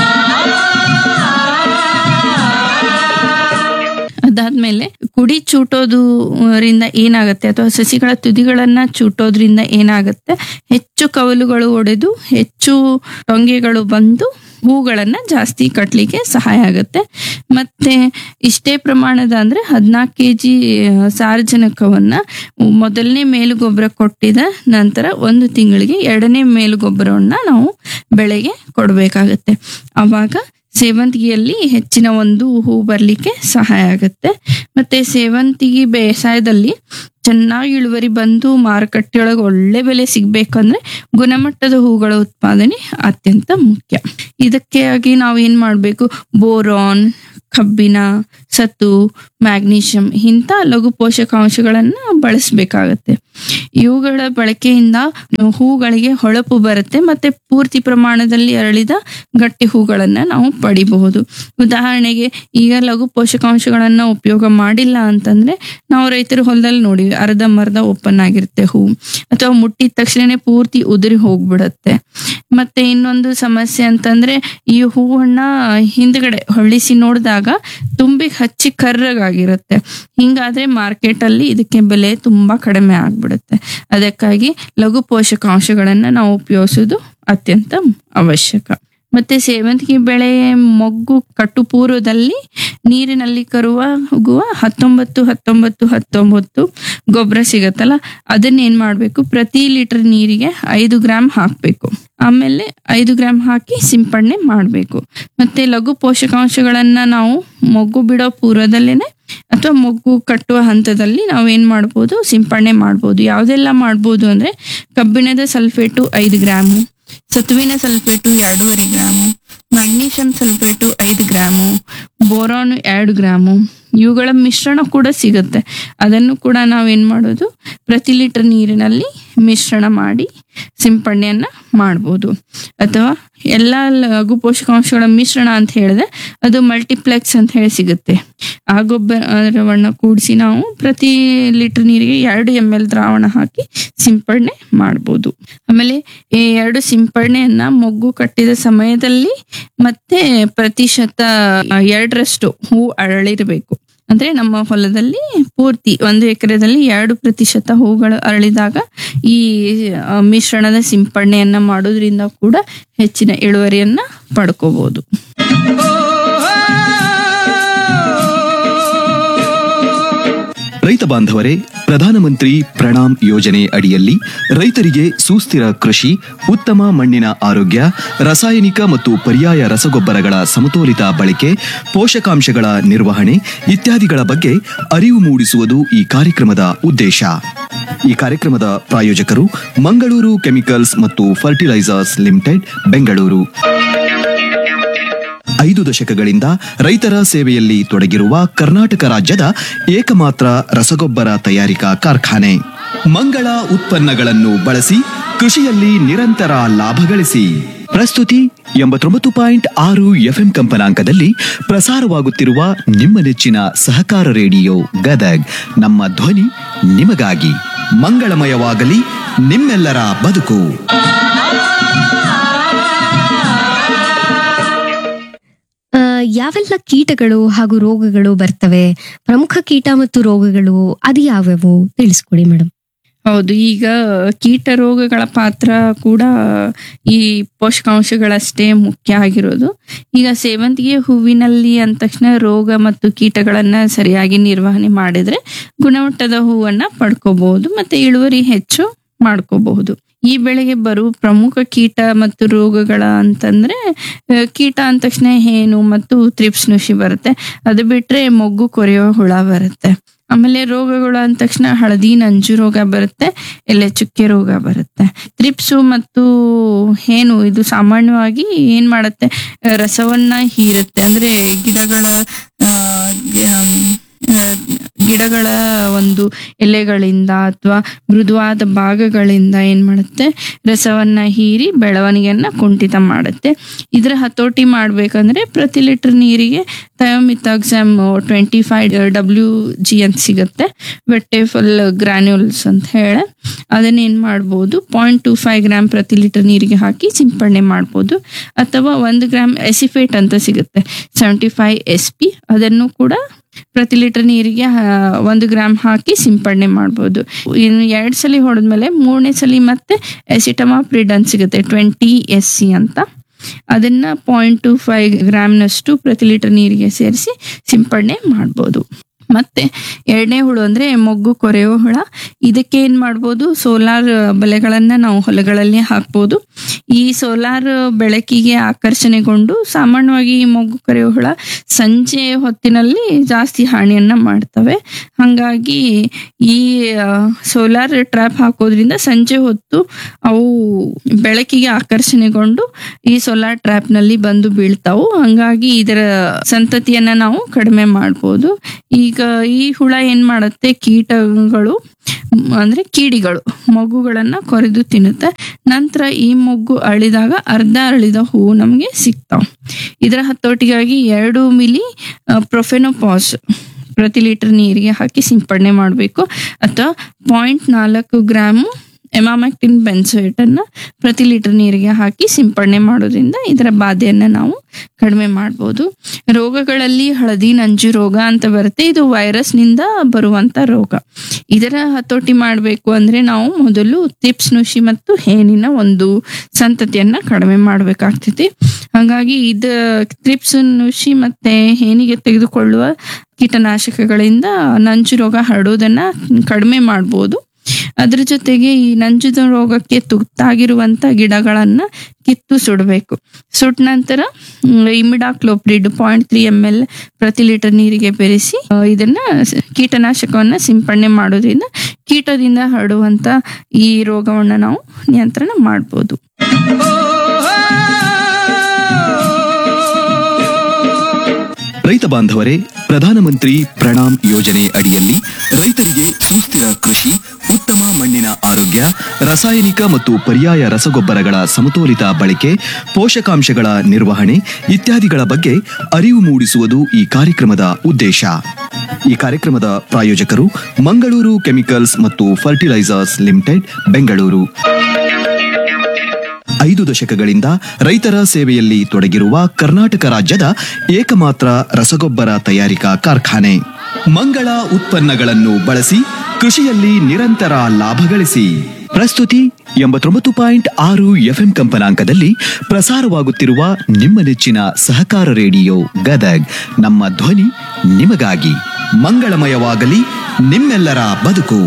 ಅದಾದ್ಮೇಲೆ ಕುಡಿ ಚೂಟೋದ್ರಿಂದ ಏನಾಗುತ್ತೆ ಅಥವಾ ಸಸಿಗಳ ತುದಿಗಳನ್ನ ಚೂಟೋದ್ರಿಂದ ಏನಾಗುತ್ತೆ ಹೆಚ್ಚು ಕವಲುಗಳು ಒಡೆದು ಹೆಚ್ಚು ಟೊಂಗೆಗಳು ಬಂದು ಹೂಗಳನ್ನ ಜಾಸ್ತಿ ಕಟ್ಲಿಕ್ಕೆ ಸಹಾಯ ಆಗುತ್ತೆ ಮತ್ತೆ ಇಷ್ಟೇ ಪ್ರಮಾಣದ ಅಂದ್ರೆ ಹದಿನಾಲ್ಕು ಕೆ ಜಿ ಸಾರಜನಕವನ್ನ ಮೊದಲನೇ ಮೇಲು ಗೊಬ್ಬರ ಕೊಟ್ಟಿದ ನಂತರ ಒಂದು ತಿಂಗಳಿಗೆ ಎರಡನೇ ಮೇಲು ಗೊಬ್ಬರವನ್ನ ನಾವು ಬೆಳೆಗೆ ಕೊಡಬೇಕಾಗತ್ತೆ ಅವಾಗ ಸೇವಂತಿಗೆಯಲ್ಲಿ ಹೆಚ್ಚಿನ ಒಂದು ಹೂ ಬರ್ಲಿಕ್ಕೆ ಸಹಾಯ ಆಗುತ್ತೆ ಮತ್ತೆ ಸೇವಂತಿಗೆ ಬೇಸಾಯದಲ್ಲಿ ಚೆನ್ನಾಗಿ ಇಳುವರಿ ಬಂದು ಮಾರುಕಟ್ಟೆಯೊಳಗೆ ಒಳ್ಳೆ ಬೆಲೆ ಸಿಗ್ಬೇಕಂದ್ರೆ ಗುಣಮಟ್ಟದ ಹೂಗಳ ಉತ್ಪಾದನೆ ಅತ್ಯಂತ ಮುಖ್ಯ ಇದಕ್ಕೆ ಆಗಿ ನಾವು ಏನ್ ಮಾಡ್ಬೇಕು ಬೋರಾನ್ ಕಬ್ಬಿಣ ಸತು ಮ್ಯಾಗ್ನೀಷಿಯಂ ಇಂಥ ಲಘು ಪೋಷಕಾಂಶಗಳನ್ನ ಬಳಸಬೇಕಾಗತ್ತೆ ಇವುಗಳ ಬಳಕೆಯಿಂದ ಹೂಗಳಿಗೆ ಹೊಳಪು ಬರುತ್ತೆ ಮತ್ತೆ ಪೂರ್ತಿ ಪ್ರಮಾಣದಲ್ಲಿ ಅರಳಿದ ಗಟ್ಟಿ ಹೂಗಳನ್ನ ನಾವು ಪಡಿಬಹುದು ಉದಾಹರಣೆಗೆ ಈಗ ಲಘು ಪೋಷಕಾಂಶಗಳನ್ನ ಉಪಯೋಗ ಮಾಡಿಲ್ಲ ಅಂತಂದ್ರೆ ನಾವು ರೈತರ ಹೊಲದಲ್ಲಿ ನೋಡಿ ಅರ್ಧಂಬರ್ಧ ಓಪನ್ ಆಗಿರುತ್ತೆ ಹೂ ಅಥವಾ ಮುಟ್ಟಿದ ತಕ್ಷಣನೇ ಪೂರ್ತಿ ಉದುರಿ ಹೋಗ್ಬಿಡತ್ತೆ ಮತ್ತೆ ಇನ್ನೊಂದು ಸಮಸ್ಯೆ ಅಂತಂದ್ರೆ ಈ ಹೂವನ್ನ ಹಿಂದ್ಗಡೆ ಹೊಳ್ಳಿಸಿ ನೋಡಿದಾಗ ತುಂಬಿ ಹಚ್ಚಿ ಕರ್ರಗಾಗಿರುತ್ತೆ ಹಿಂಗಾದ್ರೆ ಮಾರ್ಕೆಟ್ ಅಲ್ಲಿ ಇದಕ್ಕೆ ಬೆಲೆ ತುಂಬಾ ಕಡಿಮೆ ಆಗ್ಬಿಡುತ್ತೆ ಅದಕ್ಕಾಗಿ ಲಘು ಪೋಷಕಾಂಶಗಳನ್ನ ನಾವು ಉಪಯೋಗಿಸೋದು ಅತ್ಯಂತ ಅವಶ್ಯಕ ಮತ್ತೆ ಸೇವಂತಿಗೆ ಬೆಳೆ ಮೊಗ್ಗು ಕಟ್ಟು ಪೂರ್ವದಲ್ಲಿ ನೀರಿನಲ್ಲಿ ಕರುವ ಹೋಗುವ ಹತ್ತೊಂಬತ್ತು ಹತ್ತೊಂಬತ್ತು ಹತ್ತೊಂಬತ್ತು ಗೊಬ್ಬರ ಸಿಗತ್ತಲ್ಲ ಅದನ್ನ ಏನ್ ಮಾಡ್ಬೇಕು ಪ್ರತಿ ಲೀಟರ್ ನೀರಿಗೆ ಐದು ಗ್ರಾಮ್ ಹಾಕ್ಬೇಕು ಆಮೇಲೆ ಐದು ಗ್ರಾಮ್ ಹಾಕಿ ಸಿಂಪಡಣೆ ಮಾಡಬೇಕು ಮತ್ತೆ ಲಘು ಪೋಷಕಾಂಶಗಳನ್ನ ನಾವು ಮೊಗ್ಗು ಬಿಡೋ ಪೂರ್ವದಲ್ಲೇನೆ ಅಥವಾ ಮೊಗ್ಗು ಕಟ್ಟುವ ಹಂತದಲ್ಲಿ ನಾವು ಏನ್ ಮಾಡ್ಬೋದು ಸಿಂಪಡಣೆ ಮಾಡ್ಬೋದು ಯಾವ್ದೆಲ್ಲ ಮಾಡ್ಬೋದು ಅಂದ್ರೆ ಕಬ್ಬಿಣದ ಸಲ್ಫೇಟು ಐದು ಗ್ರಾಮು ಸತುವಿನ ಸಲ್ಫೇಟು ಎರಡೂವರೆ ಗ್ರಾಮು ಮ್ಯಾಗ್ನೀಷಿಯಂ ಸಲ್ಫೇಟು ಐದು ಗ್ರಾಮು ಬೋರಾನ್ ಎರಡು ಗ್ರಾಮು ಇವುಗಳ ಮಿಶ್ರಣ ಕೂಡ ಸಿಗುತ್ತೆ ಅದನ್ನು ಕೂಡ ನಾವೇನ್ ಮಾಡೋದು ಪ್ರತಿ ಲೀಟರ್ ನೀರಿನಲ್ಲಿ ಮಿಶ್ರಣ ಮಾಡಿ ಸಿಂಪಡಣೆಯನ್ನ ಮಾಡ್ಬೋದು ಅಥವಾ ಎಲ್ಲ ಲಘು ಪೋಷಕಾಂಶಗಳ ಮಿಶ್ರಣ ಅಂತ ಹೇಳಿದ್ರೆ ಅದು ಮಲ್ಟಿಪ್ಲೆಕ್ಸ್ ಅಂತ ಹೇಳಿ ಸಿಗುತ್ತೆ ಆ ಗೊಬ್ಬರವನ್ನ ಕೂಡಿಸಿ ನಾವು ಪ್ರತಿ ಲೀಟರ್ ನೀರಿಗೆ ಎರಡು ಎಮ್ ಎಲ್ ದ್ರಾವಣ ಹಾಕಿ ಸಿಂಪಡಣೆ ಮಾಡ್ಬೋದು ಆಮೇಲೆ ಈ ಎರಡು ಸಿಂಪಡಣೆಯನ್ನ ಮೊಗ್ಗು ಕಟ್ಟಿದ ಸಮಯದಲ್ಲಿ ಮತ್ತೆ ಪ್ರತಿಶತ ಎರಡರಷ್ಟು ಹೂ ಅರಳಿರಬೇಕು ಅಂದ್ರೆ ನಮ್ಮ ಹೊಲದಲ್ಲಿ ಪೂರ್ತಿ ಒಂದು ಎಕರೆದಲ್ಲಿ ಎರಡು ಪ್ರತಿಶತ ಹೂಗಳು ಅರಳಿದಾಗ ಈ ಆ, ಮಿಶ್ರಣದ ಸಿಂಪಡಣೆಯನ್ನ ಮಾಡೋದ್ರಿಂದ ಕೂಡ ಹೆಚ್ಚಿನ ಇಳುವರಿಯನ್ನ ಪಡ್ಕೋಬಹುದು ರೈತ ಬಾಂಧವರೇ ಪ್ರಧಾನಮಂತ್ರಿ ಪ್ರಣಾಮ್ ಯೋಜನೆ ಅಡಿಯಲ್ಲಿ ರೈತರಿಗೆ ಸುಸ್ಥಿರ ಕೃಷಿ ಉತ್ತಮ ಮಣ್ಣಿನ ಆರೋಗ್ಯ ರಾಸಾಯನಿಕ ಮತ್ತು ಪರ್ಯಾಯ ರಸಗೊಬ್ಬರಗಳ ಸಮತೋಲಿತ ಬಳಕೆ ಪೋಷಕಾಂಶಗಳ ನಿರ್ವಹಣೆ ಇತ್ಯಾದಿಗಳ ಬಗ್ಗೆ ಅರಿವು ಮೂಡಿಸುವುದು ಈ ಕಾರ್ಯಕ್ರಮದ ಉದ್ದೇಶ ಈ ಕಾರ್ಯಕ್ರಮದ ಪ್ರಾಯೋಜಕರು ಮಂಗಳೂರು ಕೆಮಿಕಲ್ಸ್ ಮತ್ತು ಫರ್ಟಿಲೈಸರ್ಸ್ ಲಿಮಿಟೆಡ್ ಬೆಂಗಳೂರು ಐದು ದಶಕಗಳಿಂದ ರೈತರ ಸೇವೆಯಲ್ಲಿ ತೊಡಗಿರುವ ಕರ್ನಾಟಕ ರಾಜ್ಯದ ಏಕಮಾತ್ರ ರಸಗೊಬ್ಬರ ತಯಾರಿಕಾ ಕಾರ್ಖಾನೆ ಮಂಗಳ ಉತ್ಪನ್ನಗಳನ್ನು ಬಳಸಿ ಕೃಷಿಯಲ್ಲಿ ನಿರಂತರ ಲಾಭ ಗಳಿಸಿ ಪ್ರಸ್ತುತಿ ಎಂಬತ್ತೊಂಬತ್ತು ಪಾಯಿಂಟ್ ಆರು ಎಫ್ಎಂ ಕಂಪನಾಂಕದಲ್ಲಿ ಪ್ರಸಾರವಾಗುತ್ತಿರುವ ನಿಮ್ಮ ನೆಚ್ಚಿನ ಸಹಕಾರ ರೇಡಿಯೋ ಗದಗ್ ನಮ್ಮ ಧ್ವನಿ ನಿಮಗಾಗಿ ಮಂಗಳಮಯವಾಗಲಿ ನಿಮ್ಮೆಲ್ಲರ ಬದುಕು ಆ, ಯಾವೆಲ್ಲ ಕೀಟಗಳು ಹಾಗೂ ರೋಗಗಳು ಬರ್ತವೆ ಪ್ರಮುಖ ಕೀಟ ಮತ್ತು ರೋಗಗಳು ಅದು ಯಾವ್ಯಾವು ತಿಳಿಸ್ಕೊಡಿ ಮೇಡಮ್ ಹೌದು ಈಗ ಕೀಟ ರೋಗಗಳ ಪಾತ್ರ ಕೂಡ ಈ ಪೋಷಕಾಂಶಗಳಷ್ಟೇ ಮುಖ್ಯ ಆಗಿರೋದು ಈಗ ಸೇವಂತಿಗೆ ಹೂವಿನಲ್ಲಿ ಅಂದ ತಕ್ಷಣ ರೋಗ ಮತ್ತು ಕೀಟಗಳನ್ನ ಸರಿಯಾಗಿ ನಿರ್ವಹಣೆ ಮಾಡಿದ್ರೆ ಗುಣಮಟ್ಟದ ಹೂವನ್ನ ಪಡ್ಕೋಬಹುದು ಮತ್ತೆ ಇಳುವರಿ ಹೆಚ್ಚು ಮಾಡ್ಕೋಬಹುದು ಈ ಬೆಳೆಗೆ ಬರುವ ಪ್ರಮುಖ ಕೀಟ ಮತ್ತು ರೋಗಗಳ ಅಂತಂದ್ರೆ ಆ, ಕೀಟ ಅಂದ ತಕ್ಷಣ ಹೇನು ಮತ್ತು ತ್ರಿಪ್ಸ್ ನುಷಿ ಬರುತ್ತೆ ಅದು ಬಿಟ್ರೆ ಮೊಗ್ಗು ಕೊರೆಯೋ ಹುಳ ಬರುತ್ತೆ ಆಮೇಲೆ ರೋಗಗಳು ಅಂದ ತಕ್ಷಣ ಹಳದಿ ನಂಜು ರೋಗ ಬರುತ್ತೆ ಎಲೆ ಚುಕ್ಕೆ ರೋಗ ಬರುತ್ತೆ ತ್ರಿಪ್ಸು ಮತ್ತು ಏನು ಇದು ಸಾಮಾನ್ಯವಾಗಿ ಏನ್ ಮಾಡುತ್ತೆ ಆ, ರಸವನ್ನ ಹೀರುತ್ತೆ ಅಂದ್ರೆ ಗಿಡಗಳ ಆ, ಗ- ಆ, ಗಿಡಗಳ ಒಂದು ಎಲೆಗಳಿಂದ ಅಥವಾ ಮೃದುವಾದ ಭಾಗಗಳಿಂದ ಏನ್ ಮಾಡುತ್ತೆ ರಸವನ್ನ ಹೀರಿ ಬೆಳವಣಿಗೆಯನ್ನ ಕುಂಠಿತ ಮಾಡುತ್ತೆ ಇದರ ಹತೋಟಿ ಮಾಡ್ಬೇಕಂದ್ರೆ ಪ್ರತಿ ಲೀಟರ್ ನೀರಿಗೆ thiamethoxam twenty five W G ಅಂತ ಸಿಗುತ್ತೆ ವೆಟ್ಟೆಫಲ್ ಗ್ರಾನ್ಯೂಲ್ಸ್ ಅಂತ ಹೇಳಿ ಅದನ್ನೇನ್ ಮಾಡ್ಬೋದು ಪಾಯಿಂಟ್ ಟು ಫೈವ್ ಗ್ರಾಮ್ ಪ್ರತಿ ಲೀಟರ್ ನೀರಿಗೆ ಹಾಕಿ ಸಿಂಪಡಣೆ ಮಾಡ್ಬೋದು ಅಥವಾ ಒಂದು ಗ್ರಾಮ್ ಎಸಿಫೇಟ್ ಅಂತ ಸಿಗುತ್ತೆ ಸೆವೆಂಟಿ ಫೈವ್ ಎಸ್ ಪಿ ಅದನ್ನು ಕೂಡ ಪ್ರತಿ ಲೀಟರ್ ನೀರಿಗೆ ಆ, ಒಂದು ಗ್ರಾಮ್ ಹಾಕಿ ಸಿಂಪಡಣೆ ಮಾಡ್ಬೋದು ಇನ್ನು ಎರಡು ಸಲ ಹೊಡೆದ್ಮೇಲೆ ಮೂರನೇ ಸಲ ಮತ್ತೆ ಎಸಿಟಮಾಪ್ರಿಡ್ ಅಂತ ಸಿಗುತ್ತೆ ಟ್ವೆಂಟಿ ಎಸ್ ಸಿ ಅಂತ ಅದನ್ನ ಪಾಯಿಂಟ್ ಟು ಫೈವ್ ಗ್ರಾಮ್ನಷ್ಟು ಪ್ರತಿ ಲೀಟರ್ ನೀರಿಗೆ ಸೇರಿಸಿ ಸಿಂಪಡಣೆ ಮಾಡ್ಬೋದು ಮತ್ತೆ ಎರಡನೇ ಹುಳು ಅಂದ್ರೆ ಮೊಗ್ಗು ಕೊರೆಯೋ ಹುಳ ಇದಕ್ಕೆ ಏನ್ ಮಾಡ್ಬೋದು ಸೋಲಾರ್ ಬಲೆಗಳನ್ನ ನಾವು ಹೊಲಗಳಲ್ಲಿ ಹಾಕ್ಬೋದು ಈ ಸೋಲಾರ್ ಬೆಳಕಿಗೆ ಆಕರ್ಷಣೆಗೊಂಡು ಸಾಮಾನ್ಯವಾಗಿ ಈ ಮೊಗ್ಗು ಕೊರೆಯೋ ಹುಳ ಸಂಜೆ ಹೊತ್ತಿನಲ್ಲಿ ಜಾಸ್ತಿ ಹಾನಿಯನ್ನ ಮಾಡ್ತವೆ ಹಾಗಾಗಿ ಈ ಸೋಲಾರ್ ಟ್ರ್ಯಾಪ್ ಹಾಕೋದ್ರಿಂದ ಸಂಜೆ ಹೊತ್ತು ಅವು ಬೆಳಕಿಗೆ ಆಕರ್ಷಣೆಗೊಂಡು ಈ ಸೋಲಾರ್ ಟ್ರ್ಯಾಪ್ ನಲ್ಲಿ ಬಂದು ಬೀಳ್ತಾವು ಹಂಗಾಗಿ ಇದರ ಸಂತತಿಯನ್ನ ನಾವು ಕಡಿಮೆ ಮಾಡ್ಬೋದು ಈಗ ಈ ಹುಳ ಏನ್ ಮಾಡುತ್ತೆ ಕೀಟಗಳು ಮ್, ಅಂದ್ರೆ ಕೀಡಿಗಳು ಮೊಗ್ಗುಗಳನ್ನ ಕೊರೆದು ತಿನ್ನುತ್ತೆ ನಂತರ ಈ ಮೊಗ್ಗು ಅಳಿದಾಗ ಅರ್ಧ ಅಳಿದ ಹೂವು ನಮಗೆ ಸಿಗ್ತಾವ ಇದರ ಹತೋಟಿಗಾಗಿ ಎರಡು ಮಿಲಿ ಪ್ರೊಫೆನೋಪಾಸ್ ಪ್ರತಿ ಲೀಟರ್ ನೀರಿಗೆ ಹಾಕಿ ಸಿಂಪಡಣೆ ಮಾಡಬೇಕು ಅಥವಾ ಪಾಯಿಂಟ್ ನಾಲ್ಕು ಗ್ರಾಮ್ ಎಮಾಮ್ಯಾಕ್ಟಿನ್ ಬೆನ್ಸೋಯೇಟ್ ಅನ್ನ ಪ್ರತಿ ಲೀಟರ್ ನೀರಿಗೆ ಹಾಕಿ ಸಿಂಪಡಣೆ ಮಾಡೋದ್ರಿಂದ ಇದರ ಬಾಧೆಯನ್ನ ನಾವು ಕಡಿಮೆ ಮಾಡ್ಬೋದು ರೋಗಗಳಲ್ಲಿ ಹಳದಿ ನಂಜು ರೋಗ ಅಂತ ಬರುತ್ತೆ ಇದು ವೈರಸ್ ನಿಂದ ಬರುವಂತ ರೋಗ ಇದರ ಹತೋಟಿ ಮಾಡಬೇಕು ಅಂದ್ರೆ ನಾವು ಮೊದಲು ತಿಪ್ಸ್ ನುಷಿ ಮತ್ತು ಹೇನಿನ ಒಂದು ಸಂತತಿಯನ್ನ ಕಡಿಮೆ ಮಾಡ್ಬೇಕಾಗ್ತೈತಿ ಹಾಗಾಗಿ ಇದ ತ್ರಿಪ್ಸ್ ನುಷಿ ಮತ್ತೆ ಹೇನಿಗೆ ತೆಗೆದುಕೊಳ್ಳುವ ಕೀಟನಾಶಕಗಳಿಂದ ನಂಜು ರೋಗ ಹರಡೋದನ್ನ ಕಡಿಮೆ ಮಾಡ್ಬೋದು ಅದ್ರ ಜೊತೆಗೆ ಈ ನಂಜುದ ರೋಗಕ್ಕೆ ತುತ್ತಾಗಿರುವಂತ ಗಿಡಗಳನ್ನ ಕಿತ್ತು ಸುಡಬೇಕು ಸುಟ್ಟ ನಂತರ imidacloprid point three M L ಪ್ರತಿ ಲೀಟರ್ ನೀರಿಗೆ ಬೆರೆಸಿ ಆ, ಇದನ್ನ ಸ- ಕೀಟನಾಶಕವನ್ನ ಸಿಂಪಡಣೆ ಮಾಡೋದ್ರಿಂದ ಕೀಟದಿಂದ ಹರಡುವಂತ ಈ ರೋಗವನ್ನ ನಾವು ನಿಯಂತ್ರಣ ಮಾಡ್ಬೋದು ರೈತ ಬಾಂಧವರೇ ಪ್ರಧಾನಮಂತ್ರಿ ಪ್ರಣಾಮ್ ಯೋಜನೆ ಅಡಿಯಲ್ಲಿ ರೈತರಿಗೆ ಸುಸ್ಥಿರ ಕೃಷಿ ಉತ್ತಮ ಮಣ್ಣಿನ ಆರೋಗ್ಯ ರಾಸಾಯನಿಕ ಮತ್ತು ಪರ್ಯಾಯ ರಸಗೊಬ್ಬರಗಳ ಸಮತೋಲಿತ ಬಳಕೆ ಪೋಷಕಾಂಶಗಳ ನಿರ್ವಹಣೆ ಇತ್ಯಾದಿಗಳ ಬಗ್ಗೆ ಅರಿವು ಮೂಡಿಸುವುದು ಈ ಕಾರ್ಯಕ್ರಮದ ಉದ್ದೇಶ ಈ ಕಾರ್ಯಕ್ರಮದ ಪ್ರಾಯೋಜಕರು ಮಂಗಳೂರು ಕೆಮಿಕಲ್ಸ್ ಮತ್ತು ಫರ್ಟಿಲೈಸರ್ಸ್ ಲಿಮಿಟೆಡ್ ಬೆಂಗಳೂರು ಐದು ದಶಕಗಳಿಂದ ರೈತರ ಸೇವೆಯಲ್ಲಿ ತೊಡಗಿರುವ ಕರ್ನಾಟಕ ರಾಜ್ಯದ ಏಕಮಾತ್ರ ರಸಗೊಬ್ಬರ ತಯಾರಿಕಾ ಕಾರ್ಖಾನೆ ಮಂಗಳ ಉತ್ಪನ್ನಗಳನ್ನು ಬಳಸಿ ಕೃಷಿಯಲ್ಲಿ ನಿರಂತರ ಲಾಭ ಗಳಿಸಿ ಪ್ರಸ್ತುತಿ ಎಂಬತ್ತೊಂಬತ್ತು ಪಾಯಿಂಟ್ ಆರು ಎಫ್ಎಂ ಕಂಪನಾಂಕದಲ್ಲಿ ಪ್ರಸಾರವಾಗುತ್ತಿರುವ ನಿಮ್ಮ ನೆಚ್ಚಿನ ಸಹಕಾರ ರೇಡಿಯೋ ಗದಗ್ ನಮ್ಮ ಧ್ವನಿ ನಿಮಗಾಗಿ ಮಂಗಳಮಯವಾಗಲಿ ನಿಮ್ಮೆಲ್ಲರ ಬದುಕು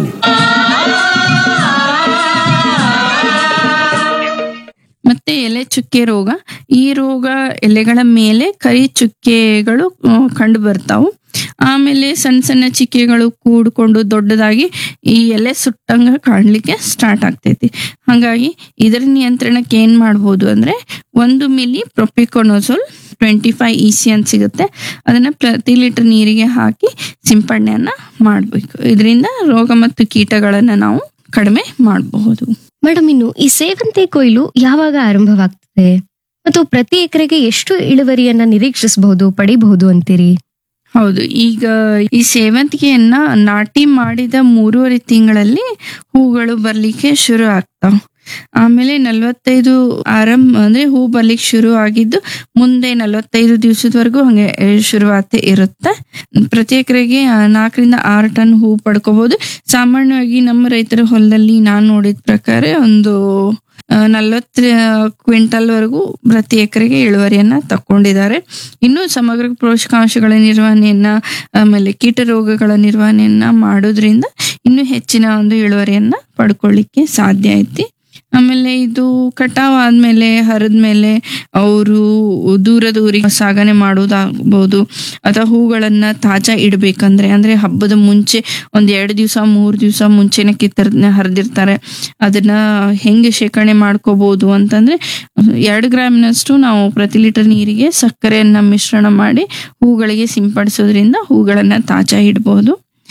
ಮತ್ತೆ ಎಲೆ ಚುಕ್ಕೆ ರೋಗ ಈ ರೋಗ ಎಲೆಗಳ ಮೇಲೆ ಕರಿ ಚುಕ್ಕೆಗಳು ಕಂಡು ಬರ್ತಾವು ಆಮೇಲೆ ಸಣ್ಣ ಸಣ್ಣ ಚಿಕ್ಕೆಗಳು ಕೂಡ್ಕೊಂಡು ದೊಡ್ಡದಾಗಿ ಈ ಎಲೆ ಸುಟ್ಟಂಗ ಕಾಣ್ಲಿಕ್ಕೆ ಸ್ಟಾರ್ಟ್ ಆಗ್ತೈತಿ ಹಾಗಾಗಿ ಇದರ ನಿಯಂತ್ರಣಕ್ಕೆ ಏನ್ ಮಾಡ್ಬೋದು ಅಂದ್ರೆ ಒಂದು milli propiconazole twenty five E C ಅಂತ ಸಿಗುತ್ತೆ ಅದನ್ನ ಪ್ರತಿ ಲೀಟರ್ ನೀರಿಗೆ ಹಾಕಿ ಸಿಂಪಡಣೆಯನ್ನ ಮಾಡ್ಬೇಕು ಇದರಿಂದ ರೋಗ ಮತ್ತು ಕೀಟಗಳನ್ನ ನಾವು ಕಡಿಮೆ ಮಾಡಬಹುದು ಮೇಡಮ್ ಇನ್ನು ಈ ಸೇವಂತಿ ಕೊಯ್ಲು ಯಾವಾಗ ಆರಂಭವಾಗ್ತದೆ ಮತ್ತು ಪ್ರತಿ ಎಕರೆಗೆ ಎಷ್ಟು ಇಳುವರಿಯನ್ನ ನಿರೀಕ್ಷಿಸಬಹುದು ಪಡಿಬಹುದು ಅಂತೀರಿ ಹೌದು ಈಗ ಈ ಸೇವಂತಿಗೆಯನ್ನ ನಾಟಿ ಮಾಡಿದ ಮೂರುವರೆ ತಿಂಗಳಲ್ಲಿ ಹೂಗಳು ಬರ್ಲಿಕ್ಕೆ ಶುರು ಆಗ್ತಾವ ಆಮೇಲೆ ನಲವತ್ತೈದು ಆರಂಭ ಅಂದ್ರೆ ಹೂ ಬರ್ಲಿಕ್ಕೆ ಶುರು ಆಗಿದ್ದು ಮುಂದೆ ನಲವತ್ತೈದು ದಿವಸದವರೆಗೂ ಹಂಗೆ ಆ, ಶುರುವಾತೆ ಇರುತ್ತೆ ಪ್ರತಿ ಎಕರೆಗೆ ನಾಲ್ಕರಿಂದ ಆರು ಟನ್ ಹೂ ಪಡ್ಕೋಬಹುದು ಸಾಮಾನ್ಯವಾಗಿ ನಮ್ಮ ರೈತರ ಹೊಲದಲ್ಲಿ ನಾನು ನೋಡಿದ ಪ್ರಕಾರ ಒಂದು ನಲ್ವತ್ತು ಕ್ವಿಂಟಲ್ ವರೆಗೂ ಪ್ರತಿ ಎಕರೆಗೆ ಇಳುವರಿಯನ್ನ ತಕೊಂಡಿದ್ದಾರೆ ಇನ್ನು ಸಮಗ್ರ ಪೋಷಕಾಂಶಗಳ ನಿರ್ವಹಣೆಯನ್ನ ಆಮೇಲೆ ಕೀಟ ರೋಗಗಳ ನಿರ್ವಹಣೆಯನ್ನ ಮಾಡೋದ್ರಿಂದ ಇನ್ನು ಹೆಚ್ಚಿನ ಒಂದು ಇಳುವರಿಯನ್ನ ಪಡ್ಕೊಳ್ಳಿಕ್ಕೆ ಸಾಧ್ಯ ಐತಿ ಆಮೇಲೆ ಇದು ಕಟಾವ್ ಆದ್ಮೇಲೆ ಹರಿದ್ಮೇಲೆ ಅವರು ದೂರದ ಊರಿಗೆ ಸಾಗಣೆ ಮಾಡೋದಾಗ್ಬೋದು ಅಥವಾ ಹೂಗಳನ್ನ ತಾಜಾ ಇಡ್ಬೇಕಂದ್ರೆ ಅಂದ್ರೆ ಹಬ್ಬದ ಮುಂಚೆ ಒಂದ್ ಎರಡು ದಿವಸ ಮೂರ್ ದಿವಸ ಮುಂಚೆನೆ ಕಿತ್ತರ ಹರಿದಿರ್ತಾರೆ ಅದನ್ನ ಹೆಂಗೆ ಶೇಖರಣೆ ಮಾಡ್ಕೋಬಹುದು ಅಂತಂದ್ರೆ ಎರಡು ಗ್ರಾಮಿನಷ್ಟು ನಾವು ಪ್ರತಿ ಲೀಟರ್ ನೀರಿಗೆ ಸಕ್ಕರೆಯನ್ನ ಮಿಶ್ರಣ ಮಾಡಿ ಹೂಗಳಿಗೆ ಸಿಂಪಡಿಸೋದ್ರಿಂದ ಹೂಗಳನ್ನ ತಾಜಾ ಇಡಬಹುದು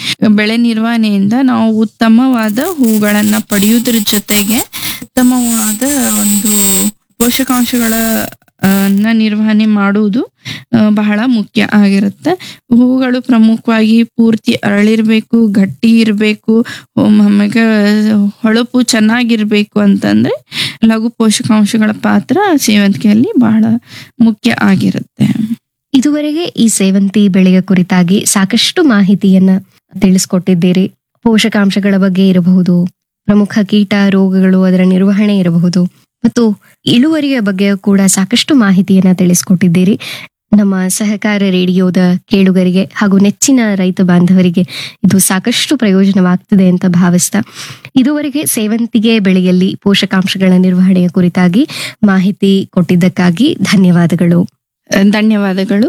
ಬೆಳೆ ನಿರ್ವಹಣೆಯಿಂದ ನಾವು ಉತ್ತಮವಾದ ಹೂಗಳನ್ನ ಪಡೆಯುವುದ್ರ ಜೊತೆಗೆ ಉತ್ತಮವಾದ ಒಂದು ಪೋಷಕಾಂಶಗಳ ಆ, ನ ನಿರ್ವಹಣೆ ಮಾಡುವುದು ಆ, ಬಹಳ ಮುಖ್ಯ ಆಗಿರುತ್ತೆ ಹೂಗಳು ಪ್ರಮುಖವಾಗಿ ಪೂರ್ತಿ ಅರಳಿರ್ಬೇಕು ಗಟ್ಟಿ ಇರಬೇಕು ಆಮೇಲೆ ಹೊಳಪು ಚೆನ್ನಾಗಿರ್ಬೇಕು ಅಂತಂದ್ರೆ ಲಘು ಪೋಷಕಾಂಶಗಳ ಪಾತ್ರ ಸೇವಂತಿಗೆಯಲ್ಲಿ ಬಹಳ ಮುಖ್ಯ ಆಗಿರುತ್ತೆ ಇದುವರೆಗೆ ಈ ಸೇವಂತಿ ಬೆಳೆಯ ಕುರಿತಾಗಿ ಸಾಕಷ್ಟು ಮಾಹಿತಿಯನ್ನ ತಿಳಿಸ್ಕೊಟ್ಟಿದ್ದೀರಿ ಪೋಷಕಾಂಶಗಳ ಬಗ್ಗೆ ಇರಬಹುದು ಪ್ರಮುಖ ಕೀಟ ರೋಗಗಳು ಅದರ ನಿರ್ವಹಣೆ ಇರಬಹುದು ಮತ್ತು ಇಳುವರಿಯ ಬಗ್ಗೆ ಕೂಡ ಸಾಕಷ್ಟು ಮಾಹಿತಿಯನ್ನ ತಿಳಿಸ್ಕೊಟ್ಟಿದ್ದೀರಿ ನಮ್ಮ ಸಹಕಾರ ರೇಡಿಯೋದ ಕೇಳುಗರಿಗೆ ಹಾಗೂ ನೆಚ್ಚಿನ ರೈತ ಬಾಂಧವರಿಗೆ ಇದು ಸಾಕಷ್ಟು ಪ್ರಯೋಜನವಾಗ್ತದೆ ಅಂತ ಭಾವಿಸ್ತಾ ಇದುವರೆಗೆ ಸೇವಂತಿಗೆ ಬೆಳೆಯಲ್ಲಿ ಪೋಷಕಾಂಶಗಳ ನಿರ್ವಹಣೆಯ ಕುರಿತಾಗಿ ಮಾಹಿತಿ ಕೊಟ್ಟಿದ್ದಕ್ಕಾಗಿ ಧನ್ಯವಾದಗಳು ಧನ್ಯವಾದಗಳು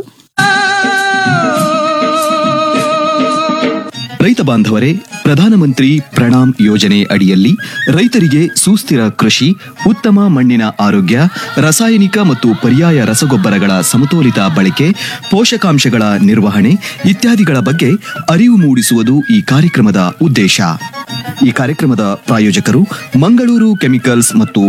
ರೈತ ಬಾಂಧವರೇ ಪ್ರಧಾನಮಂತ್ರಿ ಪ್ರಣಾಮ್ ಯೋಜನೆ ಅಡಿಯಲ್ಲಿ ರೈತರಿಗೆ ಸುಸ್ಥಿರ ಕೃಷಿ ಉತ್ತಮ ಮಣ್ಣಿನ ಆರೋಗ್ಯ ರಾಸಾಯನಿಕ ಮತ್ತು ಪರ್ಯಾಯ ರಸಗೊಬ್ಬರಗಳ ಸಮತೋಲಿತ ಬಳಕೆ ಪೋಷಕಾಂಶಗಳ ನಿರ್ವಹಣೆ ಇತ್ಯಾದಿಗಳ ಬಗ್ಗೆ ಅರಿವು ಮೂಡಿಸುವುದು ಈ ಕಾರ್ಯಕ್ರಮದ ಉದ್ದೇಶ ಈ ಕಾರ್ಯಕ್ರಮದ ಪ್ರಾಯೋಜಕರು ಮಂಗಳೂರು ಕೆಮಿಕಲ್ಸ್ ಮತ್ತು